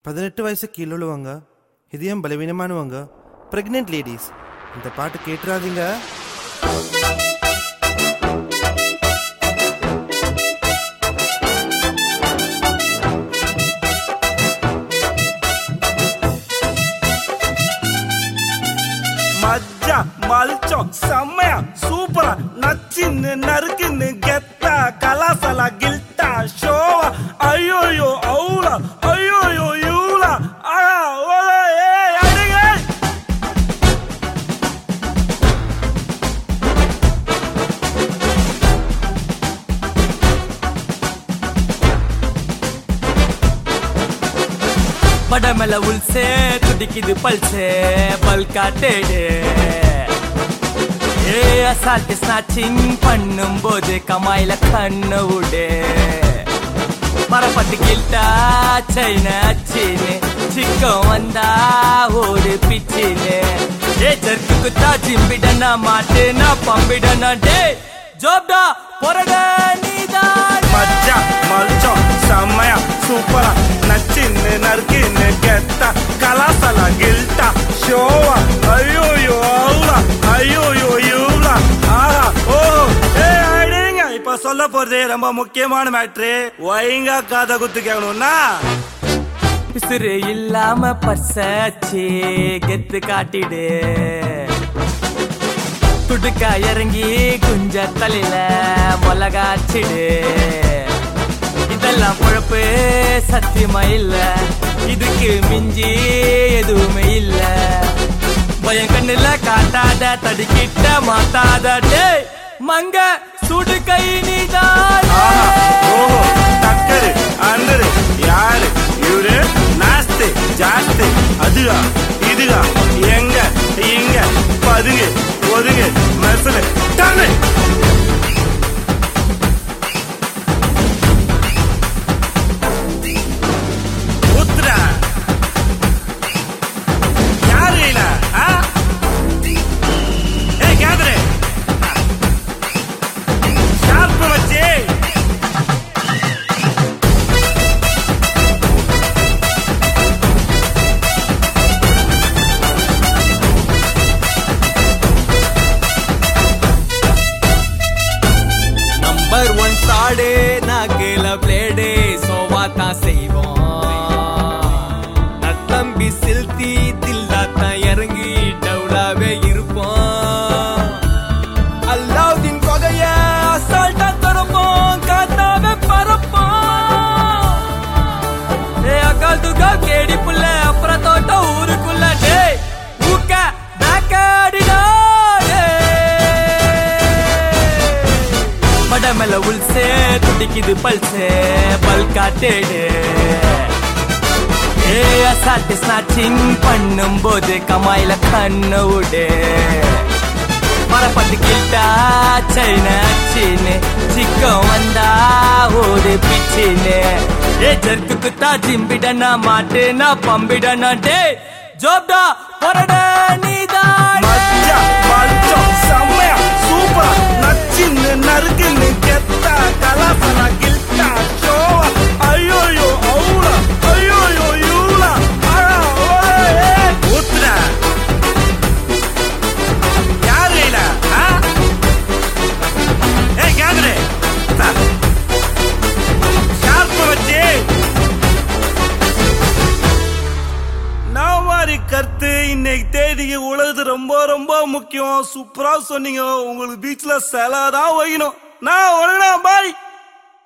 பதினெட்டு வயசு கீழுள்ளவங்க இதயம் பலவீனமானவங்க ப்ரெக்னென்ட் லேடிஸ் இந்த பாட்டு கேட்டுறாதீங்க மஜ்ஜா மல்ச்சம் செம்மையா சூப்பரா நச்சின்னு நறுக்குன்னு கெத்தா கலாசலா கில்ட்டா ஷோவா ஐயோயோ அவுலா ஐயோயோ யூலா ஆயா ஓலா ஏய் அடிங்க படமல உள்சே துடிக்குது பல்சே பல்காட்டேடு ஏ அசால்ட் ஸ்நாச்சிங் பண்ணும் போது கமாயில கண்ணு விடு மரப்பட்டு கில்ட்டா சைன அச்சின்னு சிக்கம் வந்தா ஓடு பிச்சின்னு ஏ ஜர்க்கு குத்தா ஜிம்பிடனா மாட்டேனா பம்பிடனா டே ஜோப்டா பொறட நீதான் மஜ்ஜா மல்ச்சம் செம்மையா சூப்பரா நச்சின்னு நறுக்குன்னு கெத்தா கலாசலா கில்ட்டா ஷோவா ஐயோயோ அவுலா ஐயோயோ யூலா ஆஹா ஓ ஏய் அடிங்க இப்ப சொல்ல போறது ரொம்ப முக்கியமான மேட்ரு ஒயங்கா காதை குத்து கேட்கணும்னா பிசுறு இல்லாம பர்சாச்சு கெத்து காட்டிடு துடுக்கா இறங்கி குஞ்ச தலையில மிளகாச்சிடு இதெல்லாம் பொழப்பு சத்தியமா இல்ல இதுக்கு மிஞ்சி எதுவுமே இல்ல பயம் கண்ணுல காட்டாத தடுக்கிட்ட மாட்டாத டேய் மங்க சுடு கை நீதான் ஆஹா ஓஹோ டக்கரு அண்டரு யாரு இவரு நாஸ்து ஜாஸ்து அதுகா இதுகா எங்க இங்க பதுங்கு ஒதுங்கு மெசலு டன்னு ஊத்துடா யாரு கையில ஆ ஏய் கேதரு ஷார்ப்பு வச்சு நம்பர் ஒன் சாடு நாகேல பிளேடு சோவா தான் செய்வோம் நத்தம்பி சில்தி தில்லா தான் இறங்கி டவுலாவே இருப்போம் அல்லாவுதீன் கொகைய அசால்ட்டா தரப்போம் காத்தாவே பறப்போம் ஏ அக்கால் துக்கா கேடி புள்ள அப்புறம் தோட்டம் ஊருக்குள்ள டேய் ஊக்க பேக்காடிடா படமல உள்சே துடிக்குது பல்சே பல்காட்டேடு ஏ அசால்ட் ஸ்நாச்சிங் பண்ணும் போது கமாயில கண்ணு விடு மரப்பட்டு கில்ட்டா சைன அச்சின்னு சிக்கம் வந்தா ஓடு பிச்சின்னு ஏ ஜர்க்கு குத்தா ஜிம்பிடனா மாட்டேனா பம்பிடனா டே ஜோப்டா பொறட நீதான் மஜ்ஜா மல்ச்சம் செம்மையா சூப்பரா நச்சின்னு நறுக்குன்னு கெத்தா கலாசலா கில்ட்டா ஷோவா ஐயோயோ அவுலா ஐயோயோ யூலா ஆயா ஓலே ஏய் ஊத்துடா யாரு கையில ஆ ஏய் கேக்குறே ஷார்ப்பு வச்சு நான் மாதிரி கருத்து இன்னைக்கு தேதிக்கு உலகத்து ரொம்ப ரொம்ப முக்கியம் சூப்பரா சொன்னீங்க உங்களுக்கு பீச்ல சிலை தான் வைக்கணும் நான் ஒழுங்கா பாய்